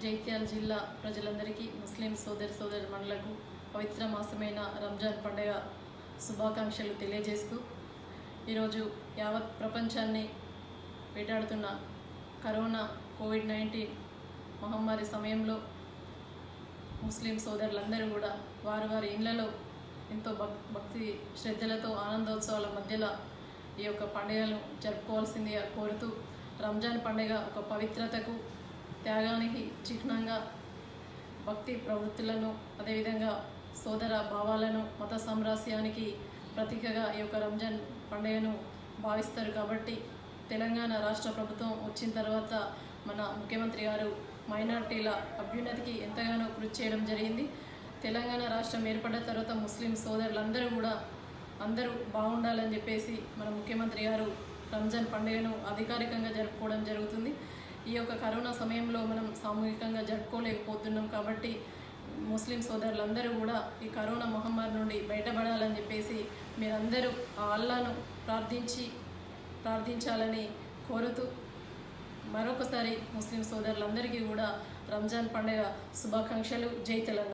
జైత్యాల జిల్లా ప్రజలందరికీ ముస్లిం సోదరి సోదరి మనులకు పవిత్ర మాసమైన రంజాన్ పండుగ శుభాకాంక్షలు తెలియజేస్తూ ఈరోజు యావత్ ప్రపంచాన్ని వేటాడుతున్న కరోనా కోవిడ్ నైన్టీన్ మహమ్మారి సమయంలో ముస్లిం సోదరులందరూ కూడా వారి వారి ఇళ్లలో ఎంతో భక్ భక్తి శ్రద్ధలతో ఆనందోత్సవాల మధ్యలో ఈ యొక్క పండుగను జరుపుకోవాల్సిందిగా కోరుతూ రంజాన్ పండుగ ఒక పవిత్రతకు త్యాగానికి చిహ్నంగా భక్తి ప్రవృత్తులను అదేవిధంగా సోదర భావాలను మత సామ్రాస్యానికి ప్రతీకగా ఈ యొక్క రంజాన్ పండుగను భావిస్తారు కాబట్టి తెలంగాణ రాష్ట్ర ప్రభుత్వం వచ్చిన తర్వాత మన ముఖ్యమంత్రి గారు మైనార్టీల అభ్యున్నతికి ఎంతగానో కృషి చేయడం జరిగింది తెలంగాణ రాష్ట్రం ఏర్పడ్డ తర్వాత ముస్లిం సోదరులందరూ కూడా అందరూ బాగుండాలని చెప్పేసి మన ముఖ్యమంత్రి గారు రంజాన్ పండుగను అధికారికంగా జరుపుకోవడం జరుగుతుంది ఈ యొక్క కరోనా సమయంలో మనం సామూహికంగా జరుపుకోలేకపోతున్నాం కాబట్టి ముస్లిం సోదరులందరూ కూడా ఈ కరోనా మహమ్మారి నుండి బయటపడాలని చెప్పేసి మీరందరూ ఆ అల్లాను ప్రార్థించి ప్రార్థించాలని కోరుతూ మరొకసారి ముస్లిం సోదరులందరికీ కూడా రంజాన్ పండుగ శుభాకాంక్షలు జై తెలంగాణ